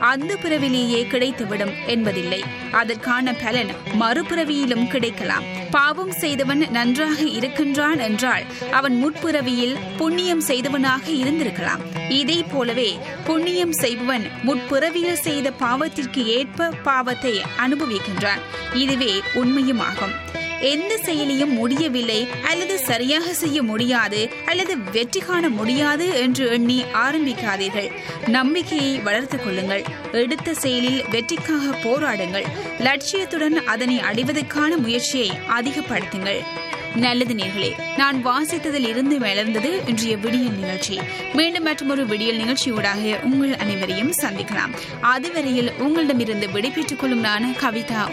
அந்த பிறவிலேயே கிடைத்துவிடும் என்பதில்லை அதற்கான பலன் மறுபிறவியிலும் கிடைக்கலாம் பாவம் செய்தவன் நன்றாக இருக்கின்றான் என்றால் அவன் முற்பிறவியில் புண்ணியம் செய்தவனாக இருந்திருக்கலாம் இதை போலவே புண்ணியம் செய்பவன் முற்பிறவியில் செய்த பாவத்திற்கு ஏற்ப பாவத்தை அனுபவிக்கின்றான் இதுவே உண்மையும் ஆகும் எந்த செயலையும் முடியவில்லை அல்லது சரியாக செய்ய முடியாது அல்லது வெற்றி காண முடியாது என்று எண்ணி ஆரம்பிக்காதீர்கள் நம்பிக்கையை வளர்த்துக் கொள்ளுங்கள் எடுத்த செயலில் வெற்றிக்காக போராடுங்கள் லட்சியத்துடன் அதனை அடைவதற்கான முயற்சியை அதிகப்படுத்துங்கள் நல்லது நேர்களே நான் வாசித்ததில் இருந்து வளர்ந்தது இன்றைய விடியல் நிகழ்ச்சி மீண்டும் மற்றொரு விடியல் நிகழ்ச்சியூடாக உங்கள் அனைவரையும் சந்திக்கலாம் அதுவரையில் உங்களிடமிருந்து விடைபெற்றுக் கொள்ளும் நான் கவிதா